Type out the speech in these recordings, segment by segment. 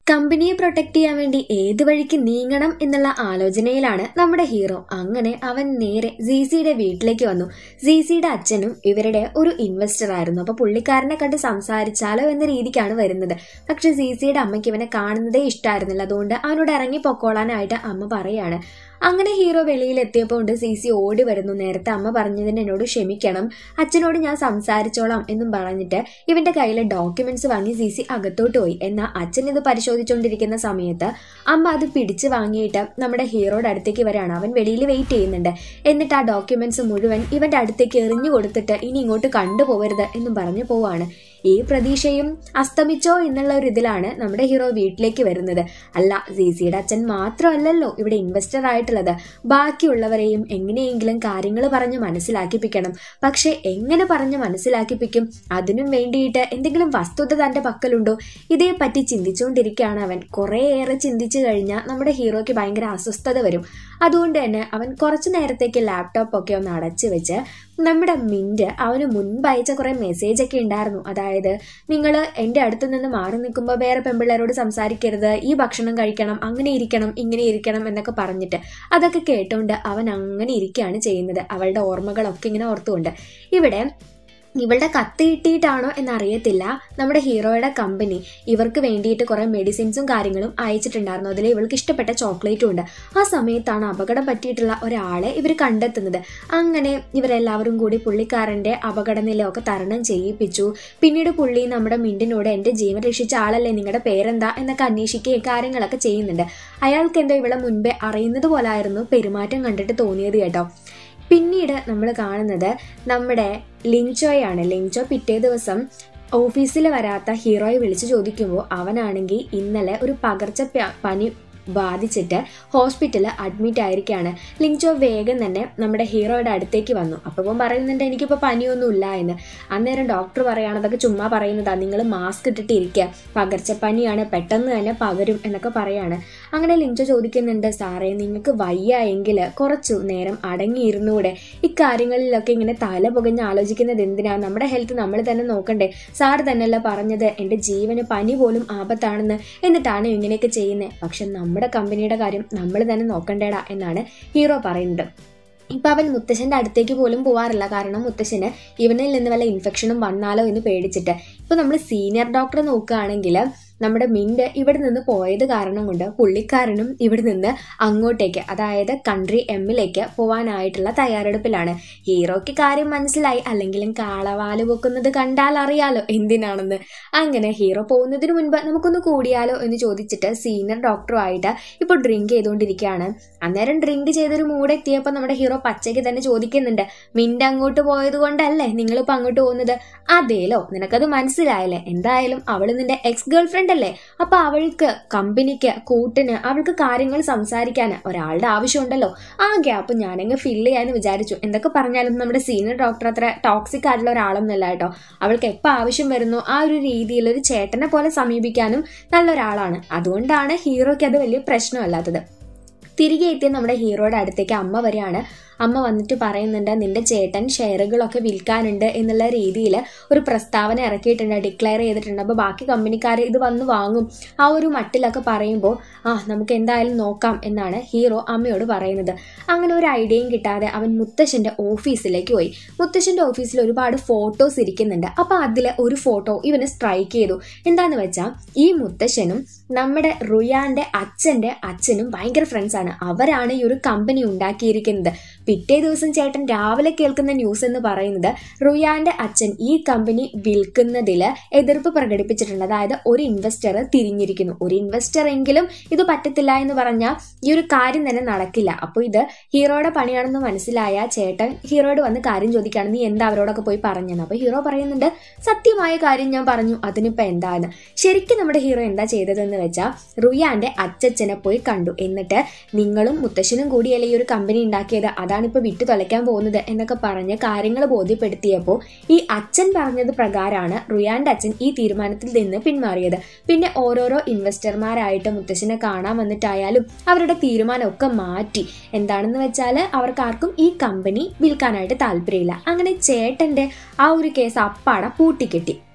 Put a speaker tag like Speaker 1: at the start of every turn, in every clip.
Speaker 1: കമ്പനിയെ പ്രൊട്ടക്ട് ചെയ്യാൻ വേണ്ടി ഏത് വഴിക്ക് നീങ്ങണം എന്നുള്ള ആലോചനയിലാണ് നമ്മുടെ ഹീറോ അങ്ങനെ അവൻ നേരെ സിസിയുടെ വീട്ടിലേക്ക് വന്നു സിസിയുടെ അച്ഛനും ഇവരുടെ ഒരു ഇൻവെസ്റ്റർ ആയിരുന്നു അപ്പൊ പുള്ളിക്കാരനെ കണ്ട് സംസാരിച്ചാലോ എന്ന രീതിക്കാണ് വരുന്നത് പക്ഷെ സിസിയുടെ അമ്മയ്ക്ക് ഇവനെ കാണുന്നതേ ഇഷ്ടമായിരുന്നില്ല അതുകൊണ്ട് അവനോട് ഇറങ്ങി പൊക്കോളാനായിട്ട് അമ്മ പറയാണ് അങ്ങനെ ഹീറോ വെളിയിൽ എത്തിയപ്പോൾ ഉണ്ട് സി സി ഓടി വരുന്നു നേരത്തെ അമ്മ പറഞ്ഞതിന് എന്നോട് ക്ഷമിക്കണം അച്ഛനോട് ഞാൻ സംസാരിച്ചോളാം എന്നും പറഞ്ഞിട്ട് ഇവന്റെ കയ്യിലെ ഡോക്യുമെന്റ്സ് വാങ്ങി സി സി അകത്തോട്ട് പോയി എന്നാൽ അച്ഛൻ ഇത് പരിശോധിച്ചുകൊണ്ടിരിക്കുന്ന സമയത്ത് അമ്മ അത് പിടിച്ചു വാങ്ങിയിട്ട് നമ്മുടെ ഹീറോയുടെ അടുത്തേക്ക് വരാണ് അവൻ വെളിയിൽ വെയിറ്റ് ചെയ്യുന്നുണ്ട് എന്നിട്ട് ആ ഡോക്യുമെന്റ്സ് മുഴുവൻ ഇവന്റെ അടുത്തേക്ക് എറിഞ്ഞു കൊടുത്തിട്ട് ഇനി ഇങ്ങോട്ട് കണ്ടുപോകരുത് എന്നും പറഞ്ഞു പോവാണ് ഈ പ്രതീക്ഷയും അസ്തമിച്ചോ എന്നുള്ള ഒരു ഇതിലാണ് നമ്മുടെ ഹീറോ വീട്ടിലേക്ക് വരുന്നത് അല്ല സിസിയുടെ അച്ഛൻ മാത്രമല്ലല്ലോ ഇവിടെ ഇൻവെസ്റ്റർ ആയിട്ടുള്ളത് ബാക്കിയുള്ളവരെയും എങ്ങനെയെങ്കിലും കാര്യങ്ങൾ പറഞ്ഞ് മനസ്സിലാക്കിപ്പിക്കണം പക്ഷെ എങ്ങനെ പറഞ്ഞ് മനസ്സിലാക്കിപ്പിക്കും അതിനും വേണ്ടിയിട്ട് എന്തെങ്കിലും വസ്തുത തന്റെ പക്കലുണ്ടോ ഇതേപ്പറ്റി ചിന്തിച്ചുകൊണ്ടിരിക്കുകയാണ് അവൻ കുറേയേറെ ചിന്തിച്ചു കഴിഞ്ഞാൽ നമ്മുടെ ഹീറോയ്ക്ക് ഭയങ്കര അസ്വസ്ഥത വരും അതുകൊണ്ട് തന്നെ അവൻ കുറച്ചു നേരത്തേക്ക് ലാപ്ടോപ്പ് ഒക്കെ ഒന്ന് അടച്ചു വെച്ച് നമ്മുടെ മിന്റ് അവന് മുൻപ് അയച്ച കുറെ മെസ്സേജ് ഒക്കെ ഉണ്ടായിരുന്നു അതായത് നിങ്ങൾ എൻ്റെ അടുത്ത് നിന്ന് മാറി നിൽക്കുമ്പോൾ വേറെ പെമ്പിള്ളേരോട് സംസാരിക്കരുത് ഈ ഭക്ഷണം കഴിക്കണം അങ്ങനെ ഇരിക്കണം ഇങ്ങനെ ഇരിക്കണം എന്നൊക്കെ പറഞ്ഞിട്ട് അതൊക്കെ കേട്ടുകൊണ്ട് അവൻ അങ്ങനെ ഇരിക്കുകയാണ് ചെയ്യുന്നത് അവളുടെ ഓർമ്മകളൊക്കെ ഇങ്ങനെ ഓർത്തുകൊണ്ട് ഇവിടെ ഇവളുടെ കത്ത് കിട്ടിയിട്ടാണോ എന്നറിയത്തില്ല നമ്മുടെ ഹീറോയുടെ കമ്പനി ഇവർക്ക് വേണ്ടിയിട്ട് കുറെ മെഡിസിൻസും കാര്യങ്ങളും അയച്ചിട്ടുണ്ടായിരുന്നു അതിൽ ഇവൾക്ക് ഇഷ്ടപ്പെട്ട ചോക്ലേറ്റും ഉണ്ട് ആ സമയത്താണ് അപകടം പറ്റിയിട്ടുള്ള ഒരാളെ ഇവർ കണ്ടെത്തുന്നത് അങ്ങനെ ഇവരെല്ലാവരും കൂടി പുള്ളിക്കാരന്റെ അപകടനിലയൊക്കെ തരണം ചെയ്യിപ്പിച്ചു പിന്നീട് പുള്ളി നമ്മുടെ മിണ്ടിനോട് എൻ്റെ ജീവൻ രക്ഷിച്ച ആളല്ലേ നിങ്ങളുടെ പേരെന്താ എന്നൊക്കെ അന്വേഷിക്കുകയും കാര്യങ്ങളൊക്കെ ചെയ്യുന്നുണ്ട് അയാൾക്ക് എന്തോ ഇവളെ മുൻപേ അറിയുന്നത് പോലായിരുന്നു പെരുമാറ്റം കണ്ടിട്ട് തോന്നിയത് കേട്ടോ പിന്നീട് നമ്മൾ കാണുന്നത് നമ്മുടെ ലിൻചോയാണ് ലിൻചോ പിറ്റേ ദിവസം ഓഫീസിൽ വരാത്ത ഹീറോയെ വിളിച്ചു ചോദിക്കുമ്പോൾ അവനാണെങ്കിൽ ഇന്നലെ ഒരു പകർച്ച പ- പനി ബാധിച്ചിട്ട് ഹോസ്പിറ്റലിൽ അഡ്മിറ്റ് ആയിരിക്കുകയാണ് ലിങ്ചോ വേഗം തന്നെ നമ്മുടെ ഹീറോയുടെ അടുത്തേക്ക് വന്നു അപ്പം പറയുന്നുണ്ട് എനിക്കിപ്പോൾ പനിയൊന്നുമില്ല എന്ന് അന്നേരം ഡോക്ടർ പറയാണ് അതൊക്കെ ചുമ്മാ പറയുന്നതാ നിങ്ങൾ മാസ്ക് ഇട്ടിട്ട് ഇരിക്കുക പകർച്ചപ്പനിയാണ് പെട്ടെന്ന് തന്നെ പകരും എന്നൊക്കെ പറയാണ് അങ്ങനെ ലിഞ്ചോ ചോദിക്കുന്നുണ്ട് സാറേ നിങ്ങൾക്ക് വയ്യ എങ്കിൽ കുറച്ചു നേരം അടങ്ങിയിരുന്നൂടെ ഇക്കാര്യങ്ങളിലൊക്കെ ഇങ്ങനെ തല പുകഞ്ഞ് ആലോചിക്കുന്നത് എന്തിനാ നമ്മുടെ ഹെൽത്ത് നമ്മൾ തന്നെ നോക്കണ്ടേ സാർ തന്നെയല്ല പറഞ്ഞത് എൻ്റെ ജീവന് പനി പോലും ആപത്താണെന്ന് എന്നിട്ടാണ് ഇങ്ങനെയൊക്കെ ചെയ്യുന്നത് പക്ഷെ നമ്മുടെ കമ്പനിയുടെ കാര്യം നമ്മൾ തന്നെ നോക്കണ്ടേടാ എന്നാണ് ഹീറോ പറയുന്നത് ഇപ്പൊ അവൻ മുത്തശ്ശന്റെ അടുത്തേക്ക് പോലും പോവാറില്ല കാരണം മുത്തശ്ശന് ഇവനിൽ നിന്ന് വല്ല ഇൻഫെക്ഷനും വന്നാലോ എന്ന് പേടിച്ചിട്ട് ഇപ്പൊ നമ്മൾ സീനിയർ ഡോക്ടറെ നോക്കുകയാണെങ്കിൽ നമ്മുടെ മിന്റ് ഇവിടെ നിന്ന് പോയത് കാരണം കൊണ്ട് പുള്ളിക്കാരനും ഇവിടെ നിന്ന് അങ്ങോട്ടേക്ക് അതായത് കൺട്രി എമ്മിലേക്ക് പോവാനായിട്ടുള്ള തയ്യാറെടുപ്പിലാണ് ഹീറോയ്ക്ക് കാര്യം മനസ്സിലായി അല്ലെങ്കിലും കാളവാല് പൊക്കുന്നത് കണ്ടാൽ അറിയാലോ എന്തിനാണെന്ന് അങ്ങനെ ഹീറോ പോകുന്നതിന് മുൻപ് നമുക്കൊന്ന് കൂടിയാലോ എന്ന് ചോദിച്ചിട്ട് സീനിയർ ഡോക്ടറുമായിട്ട് ഇപ്പോൾ ഡ്രിങ്ക് ചെയ്തുകൊണ്ടിരിക്കുകയാണ് അന്നേരം ഡ്രിങ്ക് ചെയ്തൊരു മൂഡ് എത്തിയപ്പോൾ നമ്മുടെ ഹീറോ പച്ചയ്ക്ക് തന്നെ ചോദിക്കുന്നുണ്ട് മിന്റ് അങ്ങോട്ട് പോയത് കൊണ്ടല്ലേ നിങ്ങളിപ്പോൾ അങ്ങോട്ട് പോകുന്നത് അതേലോ നിനക്കത് മനസ്സിലായല്ലേ എന്തായാലും അവള് നിന്റെ എക്സ് ഗേൾ ഫ്രണ്ട് അല്ലേ അപ്പൊ അവൾക്ക് കമ്പനിക്ക് കൂട്ടിന് അവൾക്ക് കാര്യങ്ങൾ സംസാരിക്കാൻ ഒരാളുടെ ആവശ്യമുണ്ടല്ലോ ആ ഗ്യാപ്പ് ഞാനങ്ങ് ഫില്ല് ചെയ്യാന്ന് വിചാരിച്ചു എന്തൊക്കെ പറഞ്ഞാലും നമ്മുടെ സീനിയർ ഡോക്ടർ അത്ര ടോക്സിക് ആയിട്ടുള്ള ഒരാളൊന്നുമല്ല കേട്ടോ അവൾക്ക് എപ്പോൾ ആവശ്യം വരുന്നു ആ ഒരു രീതിയിൽ ഒരു ചേട്ടനെ പോലെ സമീപിക്കാനും നല്ലൊരാളാണ് അതുകൊണ്ടാണ് ഹീറോയ്ക്ക് അത് വലിയ പ്രശ്നമല്ലാത്തത് തിരികെ എത്തിയ നമ്മുടെ ഹീറോയുടെ അടുത്തേക്ക് അമ്മ വരികയാണ് അമ്മ വന്നിട്ട് പറയുന്നുണ്ട് നിന്റെ ചേട്ടൻ ഷെയറുകളൊക്കെ വിൽക്കാനുണ്ട് എന്നുള്ള രീതിയിൽ ഒരു പ്രസ്താവന ഇറക്കിയിട്ടുണ്ട് ഡിക്ലെയർ ചെയ്തിട്ടുണ്ട് അപ്പോൾ ബാക്കി കമ്പനിക്കാർ ഇത് വന്ന് വാങ്ങും ആ ഒരു മട്ടിലൊക്കെ പറയുമ്പോൾ ആ നമുക്ക് എന്തായാലും നോക്കാം എന്നാണ് ഹീറോ അമ്മയോട് പറയുന്നത് അങ്ങനെ ഒരു ഐഡിയയും കിട്ടാതെ അവൻ മുത്തശ്ശൻ്റെ ഓഫീസിലേക്ക് പോയി മുത്തശ്ശൻ്റെ ഓഫീസിൽ ഒരുപാട് ഫോട്ടോസ് ഇരിക്കുന്നുണ്ട് അപ്പോൾ അതിൽ ഒരു ഫോട്ടോ ഇവന് സ്ട്രൈക്ക് ചെയ്തു എന്താന്ന് വെച്ചാൽ ഈ മുത്തശ്ശനും നമ്മുടെ റുയാന്റെ അച്ഛൻ്റെ അച്ഛനും ഭയങ്കര ഫ്രണ്ട്സ് ആണ് അവരാണ് ഈ ഒരു കമ്പനി ഉണ്ടാക്കിയിരിക്കുന്നത് പിറ്റേ ദിവസം ചേട്ടൻ രാവിലെ കേൾക്കുന്ന ന്യൂസ് എന്ന് പറയുന്നത് റുയാന്റെ അച്ഛൻ ഈ കമ്പനി വിൽക്കുന്നതിൽ എതിർപ്പ് പ്രകടിപ്പിച്ചിട്ടുണ്ട് അതായത് ഒരു ഇൻവെസ്റ്റർ തിരിഞ്ഞിരിക്കുന്നു ഒരു ഇൻവെസ്റ്റർ എങ്കിലും ഇത് പറ്റത്തില്ല എന്ന് പറഞ്ഞാൽ ഈ ഒരു കാര്യം തന്നെ നടക്കില്ല അപ്പോൾ ഇത് ഹീറോയുടെ പണിയാണെന്ന് മനസ്സിലായ ചേട്ടൻ ഹീറോയോട് വന്ന് കാര്യം ചോദിക്കുകയാണ് നീ എന്താ അവരോടൊക്കെ പോയി പറഞ്ഞെന്ന് അപ്പോൾ ഹീറോ പറയുന്നുണ്ട് സത്യമായ കാര്യം ഞാൻ പറഞ്ഞു അതിനിപ്പോൾ എന്താന്ന് ശരിക്കും നമ്മുടെ ഹീറോ എന്താ ചെയ്തതെന്ന് വെച്ചാൽ റുയാന്റെ അച്ചച്ചനെ പോയി കണ്ടു എന്നിട്ട് നിങ്ങളും മുത്തശ്ശനും കൂടിയല്ലേ ഈ ഒരു കമ്പനി ഉണ്ടാക്കിയത് അതാണ് ഇപ്പോൾ വിട്ടു തൊലയ്ക്കാൻ പോകുന്നത് എന്നൊക്കെ പറഞ്ഞ് കാര്യങ്ങൾ ബോധ്യപ്പെടുത്തിയപ്പോൾ ഈ അച്ഛൻ പറഞ്ഞത് പ്രകാരമാണ് റുയാന്റെ അച്ഛൻ ഈ തീരുമാനത്തിൽ നിന്ന് പിന്മാറിയത് പിന്നെ ഓരോരോ ഇൻവെസ്റ്റർമാരായിട്ട് മുത്തശ്ശനെ കാണാൻ വന്നിട്ടായാലും അവരുടെ തീരുമാനമൊക്കെ മാറ്റി എന്താണെന്ന് വെച്ചാൽ അവർക്ക് ആർക്കും ഈ കമ്പനി വിൽക്കാനായിട്ട് താല്പര്യമില്ല അങ്ങനെ ചേട്ടന്റെ ആ ഒരു കേസ് അപ്പാട പൂട്ടിക്കെട്ടി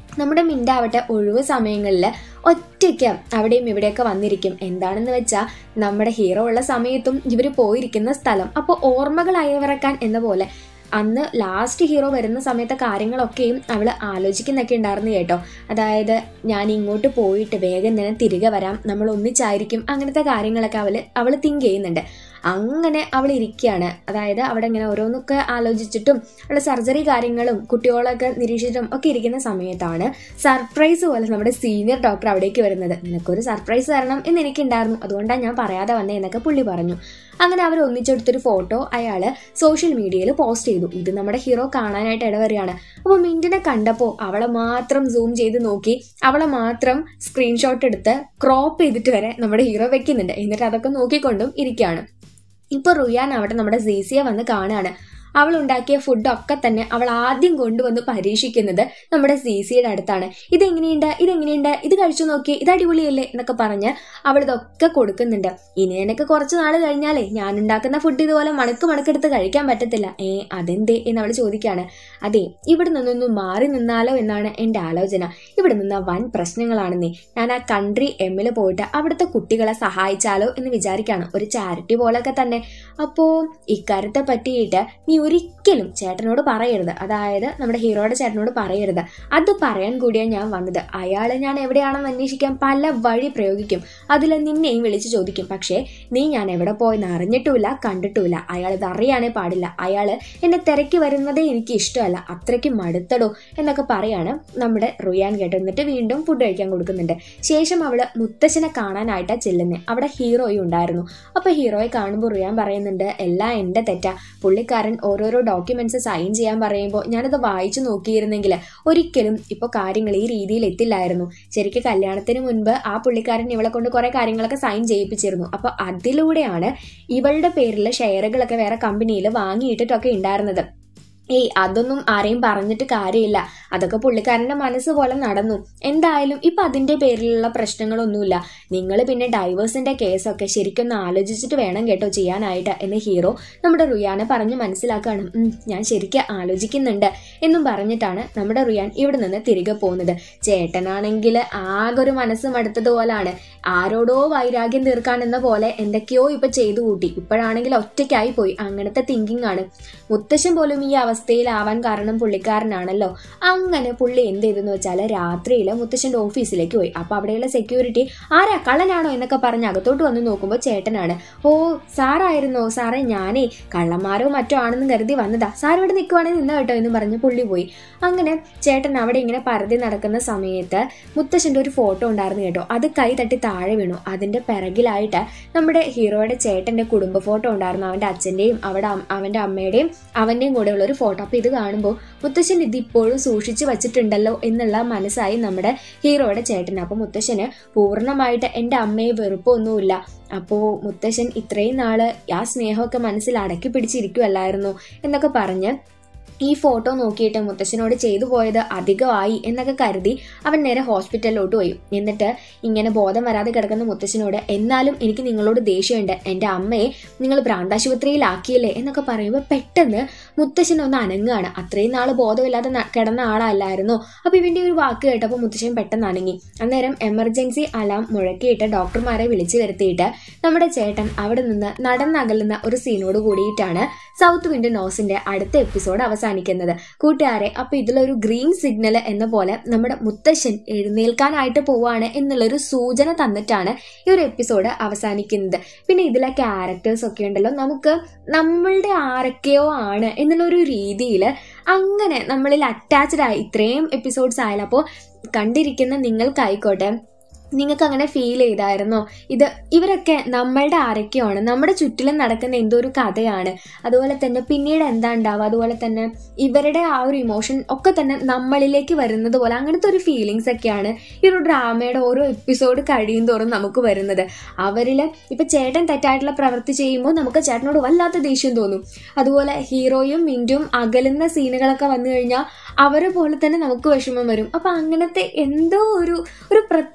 Speaker 1: നമ്മുടെ മിണ്ടാവട്ടെ ഒഴിവ് സമയങ്ങളിൽ ഒറ്റയ്ക്ക് അവിടെയും ഇവിടെയൊക്കെ വന്നിരിക്കും എന്താണെന്ന് വെച്ചാൽ നമ്മുടെ ഹീറോ ഉള്ള സമയത്തും ഇവർ പോയിരിക്കുന്ന സ്ഥലം അപ്പോൾ ഓർമ്മകൾ അയവിറക്കാൻ എന്ന പോലെ അന്ന് ലാസ്റ്റ് ഹീറോ വരുന്ന സമയത്തെ കാര്യങ്ങളൊക്കെയും അവൾ ആലോചിക്കുന്നൊക്കെ ഉണ്ടായിരുന്നു കേട്ടോ അതായത് ഞാൻ ഇങ്ങോട്ട് പോയിട്ട് വേഗം തന്നെ തിരികെ വരാം നമ്മൾ ഒന്നിച്ചായിരിക്കും അങ്ങനത്തെ കാര്യങ്ങളൊക്കെ അവൾ അവൾ തിങ്ക് ചെയ്യുന്നുണ്ട് അങ്ങനെ അവൾ ഇരിക്കുകയാണ് അതായത് അവിടെ ഇങ്ങനെ ഓരോന്നൊക്കെ ആലോചിച്ചിട്ടും അവളുടെ സർജറി കാര്യങ്ങളും കുട്ടികളൊക്കെ നിരീക്ഷിച്ചിട്ടും ഒക്കെ ഇരിക്കുന്ന സമയത്താണ് സർപ്രൈസ് പോലെ നമ്മുടെ സീനിയർ ഡോക്ടർ അവിടേക്ക് വരുന്നത് നിനക്കൊരു സർപ്രൈസ് തരണം എന്ന് എനിക്കുണ്ടായിരുന്നു അതുകൊണ്ടാണ് ഞാൻ പറയാതെ വന്നേ എന്നൊക്കെ പുള്ളി പറഞ്ഞു അങ്ങനെ അവർ ഒന്നിച്ചെടുത്തൊരു ഫോട്ടോ അയാൾ സോഷ്യൽ മീഡിയയിൽ പോസ്റ്റ് ചെയ്തു ഇത് നമ്മുടെ ഹീറോ കാണാനായിട്ട് ഇടവരികയാണ് അപ്പോൾ മിന്റിനെ കണ്ടപ്പോൾ അവളെ മാത്രം സൂം ചെയ്ത് നോക്കി അവളെ മാത്രം സ്ക്രീൻഷോട്ട് എടുത്ത് ക്രോപ്പ് ചെയ്തിട്ട് വരെ നമ്മുടെ ഹീറോ വെക്കുന്നുണ്ട് എന്നിട്ട് അതൊക്കെ നോക്കിക്കൊണ്ടും ഇരിക്കുകയാണ് ഇപ്പോൾ റുയാൻ അവിടെ നമ്മുടെ സീസിയെ വന്ന് കാണുകയാണ് അവൾ ഉണ്ടാക്കിയ ഫുഡൊക്കെ തന്നെ അവൾ ആദ്യം കൊണ്ടുവന്ന് പരീക്ഷിക്കുന്നത് നമ്മുടെ സീസിയുടെ അടുത്താണ് ഇതെങ്ങനെയുണ്ട് ഇതെങ്ങനെയുണ്ട് ഇത് കഴിച്ചു നോക്കി ഇത് അടിപൊളിയല്ലേ എന്നൊക്കെ പറഞ്ഞ് അവൾ ഇതൊക്കെ കൊടുക്കുന്നുണ്ട് ഇനി എനിക്ക് കുറച്ച് നാൾ കഴിഞ്ഞാലേ ഞാൻ ഉണ്ടാക്കുന്ന ഫുഡ് ഇതുപോലെ മണക്ക് മണക്കെടുത്ത് കഴിക്കാൻ പറ്റത്തില്ല ഏ അതെന്തേ എന്ന് അവൾ ചോദിക്കുകയാണ് അതെ ഇവിടെ നിന്നൊന്ന് മാറി നിന്നാലോ എന്നാണ് എൻ്റെ ആലോചന ഇവിടെ നിന്ന് വൻ പ്രശ്നങ്ങളാണെന്നേ ഞാൻ ആ കൺട്രി എമ്മിൽ പോയിട്ട് അവിടുത്തെ കുട്ടികളെ സഹായിച്ചാലോ എന്ന് വിചാരിക്കുകയാണ് ഒരു ചാരിറ്റി പോലൊക്കെ തന്നെ അപ്പോൾ ഇക്കാര്യത്തെ പറ്റിയിട്ട് നീ ഒരിക്കലും ചേട്ടനോട് പറയരുത് അതായത് നമ്മുടെ ഹീറോയുടെ ചേട്ടനോട് പറയരുത് അത് പറയാൻ കൂടിയാണ് ഞാൻ വന്നത് അയാളെ ഞാൻ എവിടെയാണെന്ന് അന്വേഷിക്കാൻ പല വഴി പ്രയോഗിക്കും അതിൽ നിന്നെയും വിളിച്ചു ചോദിക്കും പക്ഷേ നീ ഞാൻ എവിടെ പോയെന്ന് അറിഞ്ഞിട്ടുമില്ല കണ്ടിട്ടുമില്ല അയാൾ ഇത് അറിയാനേ പാടില്ല അയാൾ എന്നെ തിരക്കി വരുന്നതേ എനിക്ക് ഇഷ്ടമല്ല അത്രയ്ക്ക് മടുത്തടോ എന്നൊക്കെ പറയാണ് നമ്മുടെ റുയാൻ കേട്ടോ എന്നിട്ട് വീണ്ടും ഫുഡ് കഴിക്കാൻ കൊടുക്കുന്നുണ്ട് ശേഷം അവള് മുത്തശ്ശനെ കാണാനായിട്ടാ ചെല്ലുന്നത് അവിടെ ഹീറോയും ഉണ്ടായിരുന്നു അപ്പൊ ഹീറോയെ കാണുമ്പോൾ റുയാൻ പറയുന്നുണ്ട് എല്ലാം എൻ്റെ തെറ്റാ പുള്ളിക്കാരൻ ഓരോരോ ഡോക്യുമെന്റ്സ് സൈൻ ചെയ്യാൻ പറയുമ്പോൾ ഞാനത് വായിച്ചു നോക്കിയിരുന്നെങ്കിൽ ഒരിക്കലും ഇപ്പോൾ കാര്യങ്ങൾ ഈ രീതിയിൽ എത്തില്ലായിരുന്നു ശരിക്കും കല്യാണത്തിന് മുൻപ് ആ പുള്ളിക്കാരൻ ഇവളെ കൊണ്ട് കുറെ കാര്യങ്ങളൊക്കെ സൈൻ ചെയ്യിപ്പിച്ചിരുന്നു അപ്പോൾ അതിലൂടെയാണ് ഇവളുടെ പേരിൽ ഷെയറുകളൊക്കെ വേറെ കമ്പനിയിൽ വാങ്ങിയിട്ടിട്ടൊക്കെ ഉണ്ടായിരുന്നത് ഏയ് അതൊന്നും ആരെയും പറഞ്ഞിട്ട് കാര്യമില്ല അതൊക്കെ പുള്ളിക്കാരൻ്റെ മനസ്സ് പോലെ നടന്നു എന്തായാലും ഇപ്പം അതിൻ്റെ പേരിലുള്ള പ്രശ്നങ്ങളൊന്നുമില്ല നിങ്ങൾ പിന്നെ ഡൈവേഴ്സിൻ്റെ കേസൊക്കെ ശരിക്കൊന്ന് ആലോചിച്ചിട്ട് വേണം കേട്ടോ ചെയ്യാനായിട്ട് എന്ന് ഹീറോ നമ്മുടെ റുയാനെ പറഞ്ഞ് മനസ്സിലാക്കുകയാണ് "ഉം, ഞാൻ ശരിക്കും ആലോചിക്കുന്നുണ്ട് എന്നും പറഞ്ഞിട്ടാണ് നമ്മുടെ റുയാൻ ഇവിടെ നിന്ന് തിരികെ പോകുന്നത് ചേട്ടനാണെങ്കിൽ ആകെ ഒരു മനസ്സ് മടുത്തതുപോലാണ് ആരോടോ വൈരാഗ്യം തീർക്കാനെന്ന പോലെ എന്തൊക്കെയോ ഇപ്പൊ ചെയ്തു കൂട്ടി ഇപ്പോഴാണെങ്കിൽ ഒറ്റയ്ക്കായി പോയി അങ്ങനത്തെ തിങ്കിങ് ആണ് മുത്തശ്ശൻ പോലും ഈ അവസ്ഥയിലാവാൻ കാരണം പുള്ളിക്കാരനാണല്ലോ അങ്ങനെ പുള്ളി എന്ത് ചെയ്തെന്ന് വെച്ചാൽ രാത്രിയിൽ മുത്തശ്ശന്റെ ഓഫീസിലേക്ക് പോയി അപ്പൊ അവിടെയുള്ള സെക്യൂരിറ്റി ആരാ കള്ളനാണോ എന്നൊക്കെ പറഞ്ഞ് അകത്തോട്ട് വന്ന് നോക്കുമ്പോൾ ചേട്ടനാണ് ഓ സാറായിരുന്നോ സാറേ ഞാനേ കള്ളന്മാരോ മറ്റോ ആണെന്ന് കരുതി വന്നതാ സാർ ഇവിടെ നിൽക്കുവാണെങ്കിൽ നിന്ന കേട്ടോ എന്ന് പറഞ്ഞ് പുള്ളി പോയി അങ്ങനെ ചേട്ടൻ അവിടെ ഇങ്ങനെ പരതി നടക്കുന്ന സമയത്ത് മുത്തശ്ശന്റെ ഒരു ഫോട്ടോ ഉണ്ടായിരുന്നു കേട്ടോ അത് കൈ തട്ടി താഴെ വീണു അതിന്റെ പിറകിലായിട്ട് നമ്മുടെ ഹീറോയുടെ ചേട്ടന്റെ കുടുംബ ഫോട്ടോ ഉണ്ടായിരുന്നു അവന്റെ അച്ഛന്റെയും അവിടെ അം- അവന്റെ അമ്മയുടെയും അവന്റെയും കൂടെ ഉള്ള ഒരു ഫോട്ടോ അപ്പൊ ഇത് കാണുമ്പോൾ മുത്തശ്ശൻ ഇത് ഇപ്പോഴും സൂക്ഷിച്ചു വച്ചിട്ടുണ്ടല്ലോ എന്നുള്ള മനസ്സായി നമ്മുടെ ഹീറോയുടെ ചേട്ടന് അപ്പൊ മുത്തശ്ശന് പൂർണ്ണമായിട്ട് എൻ്റെ അമ്മയെ വെറുപ്പൊന്നുമില്ല അപ്പോൾ മുത്തശ്ശൻ ഇത്രയും നാള് ആ സ്നേഹമൊക്കെ മനസ്സിൽ അടക്കി പിടിച്ചിരിക്കുമല്ലായിരുന്നു എന്നൊക്കെ പറഞ്ഞ് ഈ ഫോട്ടോ നോക്കിയിട്ട് മുത്തശ്ശനോട് ചെയ്തു പോയത് അധികമായി എന്നൊക്കെ കരുതി അവൻ നേരെ ഹോസ്പിറ്റലിലോട്ട് പോയി എന്നിട്ട് ഇങ്ങനെ ബോധം വരാതെ കിടക്കുന്ന മുത്തശ്ശനോട് എന്നാലും എനിക്ക് നിങ്ങളോട് ദേഷ്യമുണ്ട് എൻ്റെ അമ്മയെ നിങ്ങൾ ഭ്രാന്താശുപത്രിയിലാക്കിയില്ലേ എന്നൊക്കെ പറയുമ്പോൾ പെട്ടെന്ന് മുത്തശ്ശൻ ഒന്ന് അനങ്ങുകയാണ് അത്രയും നാൾ ബോധമില്ലാതെ ന- കിടന്ന ആളല്ലായിരുന്നു അപ്പോൾ ഇവൻ്റെ ഒരു വാക്ക് കേട്ടപ്പോൾ മുത്തശ്ശൻ പെട്ടെന്ന് അനങ്ങി അന്നേരം എമർജൻസി അലാം മുഴക്കിയിട്ട് ഡോക്ടർമാരെ വിളിച്ചു വരുത്തിയിട്ട് നമ്മുടെ ചേട്ടൻ അവിടെ നിന്ന് നടന്നകലുന്ന ഒരു സീനോട് കൂടിയിട്ടാണ് സൗത്ത് വിൻഡ് നോസിന്റെ അടുത്ത എപ്പിസോഡ് അവസാനിക്കുന്നത് കൂട്ടുകാരെ അപ്പൊ ഇതിലൊരു ഗ്രീൻ സിഗ്നൽ എന്ന പോലെ നമ്മുടെ മുത്തശ്ശൻ എഴുന്നേൽക്കാനായിട്ട് പോവാണ് എന്നുള്ളൊരു സൂചന തന്നിട്ടാണ് ഈ ഒരു എപ്പിസോഡ് അവസാനിക്കുന്നത് പിന്നെ ഇതിലെ ക്യാരക്ടേഴ്സ് ഒക്കെ ഉണ്ടല്ലോ നമുക്ക് നമ്മളുടെ ആരൊക്കെയോ ആണ് എന്നുള്ളൊരു രീതിയിൽ അങ്ങനെ നമ്മളിൽ അറ്റാച്ച്ഡ് ആയി ഇത്രയും എപ്പിസോഡ്സ് ആയാലും അപ്പോൾ കണ്ടിരിക്കുന്ന നിങ്ങൾക്കായിക്കോട്ടെ നിങ്ങൾക്ക് അങ്ങനെ ഫീൽ ചെയ്തായിരുന്നോ ഇത് ഇവരൊക്കെ നമ്മളുടെ ആരൊക്കെയാണ് നമ്മുടെ ചുറ്റിലും നടക്കുന്ന എന്തോ ഒരു കഥയാണ് അതുപോലെ തന്നെ പിന്നീട് എന്താ ഉണ്ടാവുക അതുപോലെ തന്നെ ഇവരുടെ ആ ഒരു ഇമോഷൻ ഒക്കെ തന്നെ നമ്മളിലേക്ക് വരുന്നത് പോലെ അങ്ങനത്തെ ഒരു ഫീലിങ്സ് ഒക്കെയാണ് ഈ ഒരു ഡ്രാമയുടെ ഓരോ എപ്പിസോഡ് കഴിയും തോറും നമുക്ക് വരുന്നത് അവരിൽ ഇപ്പം ചേട്ടൻ തെറ്റായിട്ടുള്ള പ്രവൃത്തി ചെയ്യുമ്പോൾ നമുക്ക് ചേട്ടനോട് വല്ലാത്ത ദേഷ്യം തോന്നും അതുപോലെ ഹീറോയും മിൻറ്റും അകലുന്ന സീനുകളൊക്കെ വന്നു കഴിഞ്ഞാൽ അവരെ പോലെ തന്നെ നമുക്ക് വിഷമം വരും അപ്പം അങ്ങനത്തെ എന്തോ ഒരു ഒരു പ്രത്യേകതയുള്ള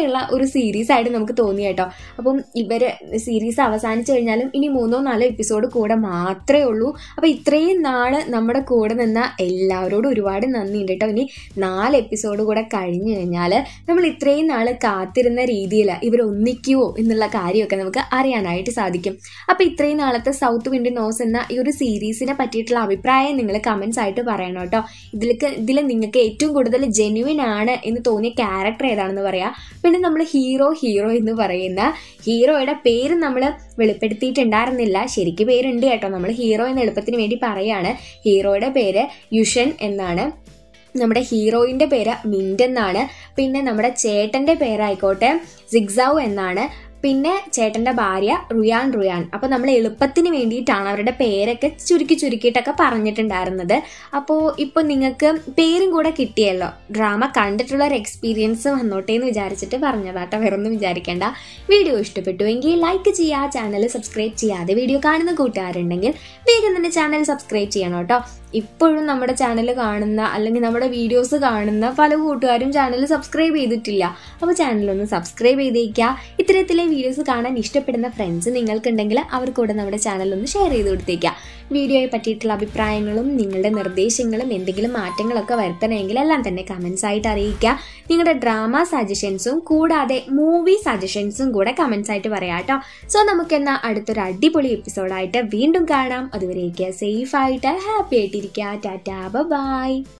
Speaker 1: അങ്ങനെയുള്ള ഒരു സീരീസ് ആയിട്ട് നമുക്ക് തോന്നി കേട്ടോ അപ്പം ഇവര് സീരീസ് അവസാനിച്ചു കഴിഞ്ഞാലും ഇനി മൂന്നോ നാലോ എപ്പിസോഡ് കൂടെ മാത്രമേ ഉള്ളൂ അപ്പോൾ ഇത്രയും നാള് നമ്മുടെ കൂടെ നിന്ന എല്ലാവരോടും ഒരുപാട് നന്ദിയുണ്ട് കേട്ടോ ഇനി നാല് എപ്പിസോഡ് കൂടെ കഴിഞ്ഞു കഴിഞ്ഞാൽ നമ്മൾ ഇത്രയും നാൾ കാത്തിരുന്ന രീതിയിൽ ഇവർ ഒന്നിക്കുവോ എന്നുള്ള കാര്യമൊക്കെ നമുക്ക് അറിയാനായിട്ട് സാധിക്കും അപ്പോൾ ഇത്രയും നാളത്തെ സൗത്ത് വിൻഡ് നോസ് എന്ന ഈ ഒരു സീരീസിനെ പറ്റിയിട്ടുള്ള അഭിപ്രായം നിങ്ങൾ കമൻസ് ആയിട്ട് പറയണം കേട്ടോ ഇതിലേക്ക് ഇതിൽ നിങ്ങൾക്ക് ഏറ്റവും കൂടുതൽ ജെന്യുവിൻ ആണ് എന്ന് തോന്നിയ ക്യാരക്ടർ ഏതാണെന്ന് പറയാം പിന്നെ നമ്മൾ ഹീറോ ഹീറോ എന്ന് പറയുന്ന ഹീറോയുടെ പേര് നമ്മൾ വെളിപ്പെടുത്തിയിട്ടുണ്ടായിരുന്നില്ല ശരിക്ക് പേരുണ്ട് കേട്ടോ നമ്മൾ ഹീറോ എന്ന എളുപ്പത്തിന് വേണ്ടി പറയാണ് ഹീറോയുടെ പേര് യുഷൻ എന്നാണ് നമ്മുടെ ഹീറോയിൻ്റെ പേര് മിൻറ്റ് എന്നാണ് പിന്നെ നമ്മുടെ ചേട്ടൻ്റെ പേരായിക്കോട്ടെ സിഗ്സാവ് എന്നാണ് പിന്നെ ചേട്ടൻ്റെ ഭാര്യ റുയാൻ റുയാൻ അപ്പോൾ നമ്മൾ എളുപ്പത്തിന് വേണ്ടിയിട്ടാണ് അവരുടെ പേരൊക്കെ ചുരുക്കി ചുരുക്കിയിട്ടൊക്കെ പറഞ്ഞിട്ടുണ്ടായിരുന്നത് അപ്പോൾ ഇപ്പോൾ നിങ്ങൾക്ക് പേരും കൂടെ കിട്ടിയല്ലോ ഡ്രാമ കണ്ടിട്ടുള്ള ഒരു എക്സ്പീരിയൻസ് വന്നോട്ടെ എന്ന് വിചാരിച്ചിട്ട് പറഞ്ഞതാട്ടോ വേറൊന്നും വിചാരിക്കേണ്ട വീഡിയോ ഇഷ്ടപ്പെട്ടുവെങ്കിൽ ലൈക്ക് ചെയ്യുക ചാനൽ സബ്സ്ക്രൈബ് ചെയ്യാതെ വീഡിയോ കാണുന്ന കൂട്ടുകാരുണ്ടെങ്കിൽ വേഗം തന്നെ ചാനൽ സബ്സ്ക്രൈബ് ചെയ്യണം കേട്ടോ ഇപ്പോഴും നമ്മുടെ ചാനൽ കാണുന്ന അല്ലെങ്കിൽ നമ്മുടെ വീഡിയോസ് കാണുന്ന പല കൂട്ടുകാരും ചാനൽ സബ്സ്ക്രൈബ് ചെയ്തിട്ടില്ല അപ്പോൾ ചാനലൊന്ന് സബ്സ്ക്രൈബ് ചെയ്തേക്കുക ഇത്തരത്തിലെ വീഡിയോസ് കാണാൻ ഇഷ്ടപ്പെടുന്ന ഫ്രണ്ട്സ് നിങ്ങൾക്കുണ്ടെങ്കിൽ അവർക്കൂടെ നമ്മുടെ ചാനൽ ഒന്ന് ഷെയർ ചെയ്ത് കൊടുത്തേക്കുക വീഡിയോയെ പറ്റിയിട്ടുള്ള അഭിപ്രായങ്ങളും നിങ്ങളുടെ നിർദ്ദേശങ്ങളും എന്തെങ്കിലും മാറ്റങ്ങളൊക്കെ വരുത്തണമെങ്കിൽ എല്ലാം തന്നെ കമൻസ് ആയിട്ട് അറിയിക്കുക നിങ്ങളുടെ ഡ്രാമ സജഷൻസും കൂടാതെ മൂവി സജഷൻസും കൂടെ കമൻസ് ആയിട്ട് പറയാം കേട്ടോ സോ നമുക്കെന്നാ അടുത്തൊരു അടിപൊളി എപ്പിസോഡായിട്ട് വീണ്ടും കാണാം അതുവരേക്ക് സേഫ് ആയിട്ട് ഹാപ്പി ആയിട്ടിരിക്കുക ടാറ്റാ ബൈ